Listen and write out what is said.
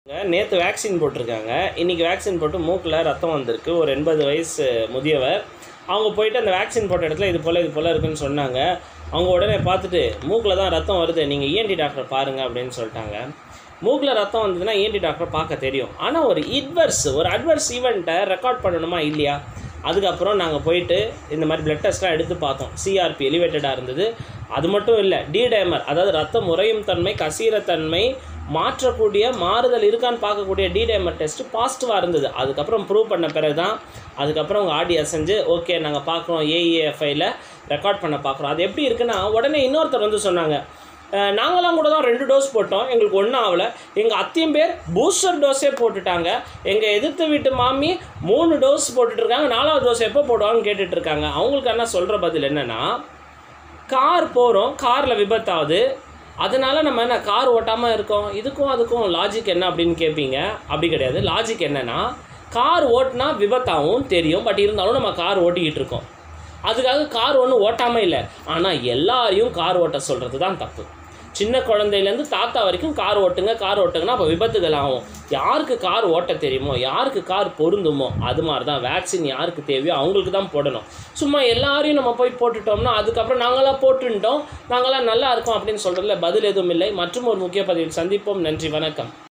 நேற்று வேக்சின் போட்டிருக்காங்க இன்றைக்கி வேக்சின் போட்டு மூக்கில் ரத்தம் வந்திருக்கு ஒரு எண்பது வயசு முதியவர் அவங்க போயிட்டு அந்த வேக்சின் போட்ட இடத்துல இது போல் இது போல் இருக்குன்னு சொன்னாங்க அவங்க உடனே பார்த்துட்டு மூக்கில் தான் ரத்தம் வருது நீங்கள் இஎன்டி டாக்டர் பாருங்கள் அப்படின்னு சொல்லிட்டாங்க மூக்கில் ரத்தம் வந்ததுன்னா இஎன்டி டாக்டர் பார்க்க தெரியும் ஆனால் ஒரு இட்வர்ஸ் ஒரு அட்வர்ஸ் ஈவெண்ட்டை ரெக்கார்ட் பண்ணணுமா இல்லையா அதுக்கப்புறம் நாங்கள் போயிட்டு இந்த மாதிரி பிளட் டெஸ்ட்லாம் எடுத்து பார்த்தோம் சிஆர்பி எலிவேட்டடாக இருந்தது அது மட்டும் இல்லை டிடைமர் அதாவது ரத்தம் உறையும் தன்மை கசீரத்தன்மை மாற்றக்கூடிய மாறுதல் இருக்கான்னு பார்க்கக்கூடிய டிடைமர் டெஸ்ட் பாசிட்டிவாக இருந்தது அதுக்கப்புறம் ப்ரூவ் பண்ண பிறகு தான் அதுக்கப்புறம் அவங்க ஆடி அசைஞ்சு ஓகே நாங்கள் பார்க்குறோம் ஏஇஎஃப்ஐயில் ரெக்கார்ட் பண்ண பார்க்குறோம் அது எப்படி இருக்குன்னா உடனே இன்னொருத்தர் வந்து சொன்னாங்க அஹ் நாங்களாம் கூட தான் ரெண்டு டோஸ் போட்டோம் எங்களுக்கு ஒன்றும் ஆகலை எங்கள் அத்தையும் பேர் பூஸ்டர் டோஸே போட்டுட்டாங்க எங்கள் எதிர்த்து வீட்டு மாமி மூணு டோஸ் போட்டுட்ருக்காங்க நாலாவது டோஸ் எப்போ போடுவாங்கன்னு கேட்டுட்டு இருக்காங்க அவங்களுக்கு என்ன சொல்கிற பதில் என்னென்னா கார் போகிறோம் காரில் விபத்தாகுது அதனால நம்ம என்ன கார் ஓட்டாமல் இருக்கோம் இதுக்கும் அதுக்கும் லாஜிக் என்ன அப்படின்னு கேட்பீங்க அப்படி கிடையாது லாஜிக் என்னென்னா கார் ஓட்டினா விபத்தாகும் தெரியும் பட் இருந்தாலும் நம்ம கார் ஓட்டிக்கிட்டு இருக்கோம் அதுக்காக கார் ஒன்றும் ஓட்டாமல் இல்லை ஆனால் எல்லாரையும் கார் ஓட்ட சொல்கிறது தான் தப்பு சின்ன குழந்தையிலேருந்து தாத்தா வரைக்கும் கார் ஓட்டுங்க கார் ஓட்டுங்கன்னா அப்போ விபத்துகள் ஆகும் யாருக்கு கார் ஓட்ட தெரியுமோ யாருக்கு கார் பொருந்துமோ அது மாதிரி தான் வேக்சின் யாருக்கு தேவையோ அவங்களுக்கு தான் போடணும் சும்மா எல்லாரையும் நம்ம போய் போட்டுட்டோம்னா அதுக்கப்புறம் நாங்களாம் போட்டுட்டோம் நாங்களாம் நல்லா இருக்கோம் அப்படின்னு சொல்கிறதுல பதில் எதுவும் இல்லை மற்றும் ஒரு முக்கிய பதிவில் சந்திப்போம் நன்றி வணக்கம்